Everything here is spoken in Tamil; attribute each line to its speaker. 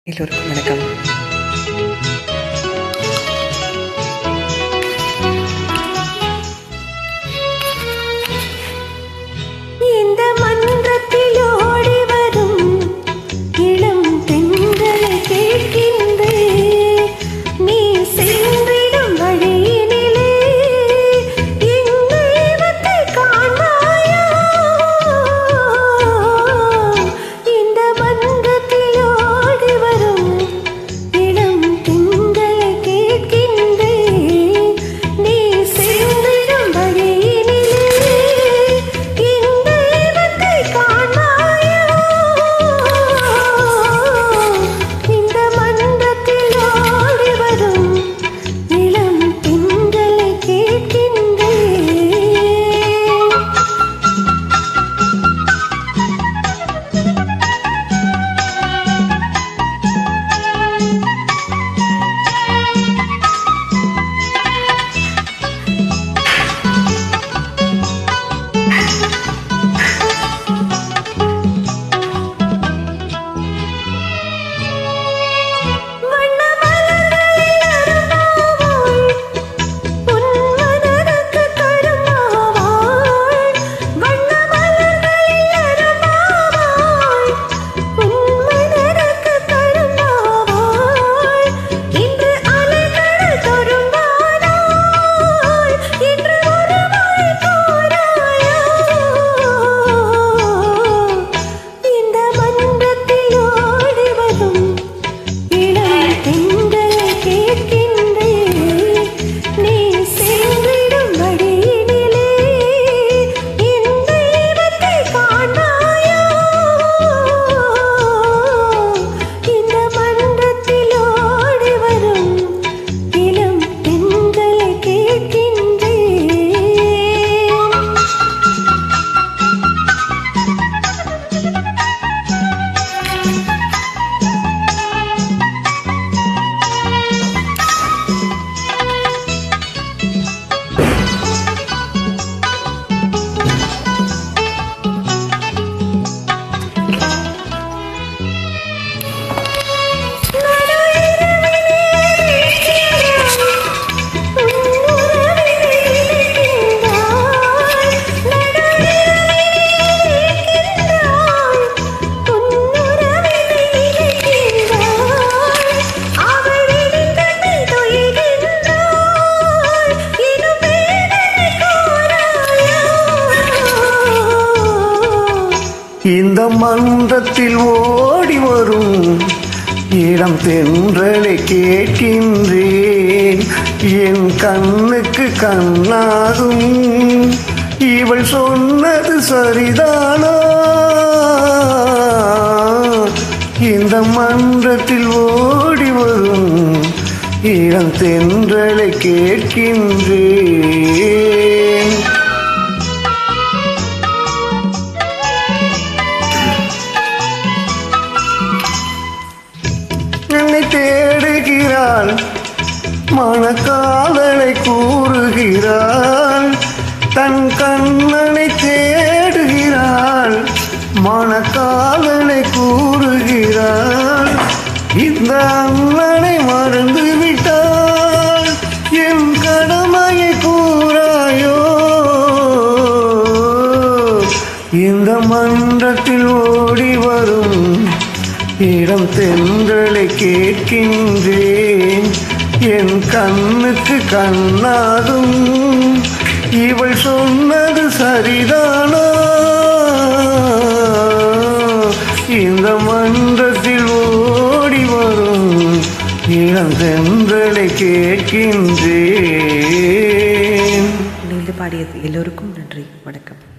Speaker 1: எல்லோருக்கும் வணக்கம்
Speaker 2: இந்த மன்றத்தில் ஓடி வரும் இளம் பெண்களை கேட்கின்றேன் நீ சென்றிடும் வழியினிலே என் தெய்வத்தை காண்பாயோ இந்த மன்றத்தில் ஓடி வரும் இளம் பெண்களை கேட்கின்றேன் நீ சென்றிடும் வழியினிலே என் தெய்வத்தை காண்பாயோ இந்த மன்றத்தில் ஓடி வரும் இளம் பெண்களை கேட்கின்றேன் வண்ண மலர்களில் அரும்பாவாள் உன் மனதுக்கு கரும்பாவாள் வண்ண மலர்களில் அரும்பாவாள் உன் மனதுக்கு கரும்பாவாள் இன்று அலைகள் தொரும்பானாள் இன்று ஒரு மழை கோராயோ இந்த மன்றத்தில் ஓடி வரும் இளம் பெண்களை கேட்கின்றேன் நீ சென்றிடும் வழியினிலே என் தெய்வத்தை காண்பாயோ இந்த மன்றத்தில் ஓடி வரும் இளம் பெண்களை கேட்கின்றேன்
Speaker 3: இந்த மன்றத்தில் ஓடி வரும் இளம் தென்றலை கேட்கின்றேன் என் கண்ணுக்கு கண்ணாகும் இவள் சொன்னது சரிதானா இந்த மன்றத்தில் ஓடி வரும் இளம் தென்றலை கேட்கின்றேன் என்னை தேடுகிறாள் மனக்காதலை கூறுகிறாள் தன் கண்ணனை தேடுகிறாள் மனக்காதலை கூறுகிறாள் இந்த அண்ணனை மறந்து விட்டாள் என் கடமையை கூறாயோ இந்த மன்றத்தில் ஓடி வரும் இடம் தென்றலை கேட்கின்றேன் என் கண்ணுக்கு கண்ணாகும் இவள் சொன்னது சரிதானா இந்த மன்றத்தில் ஓடி வரும் இளம் தென்றலை கேட்கின்றேன்
Speaker 1: இணைந்து பாடியது எல்லோருக்கும் நன்றி வணக்கம்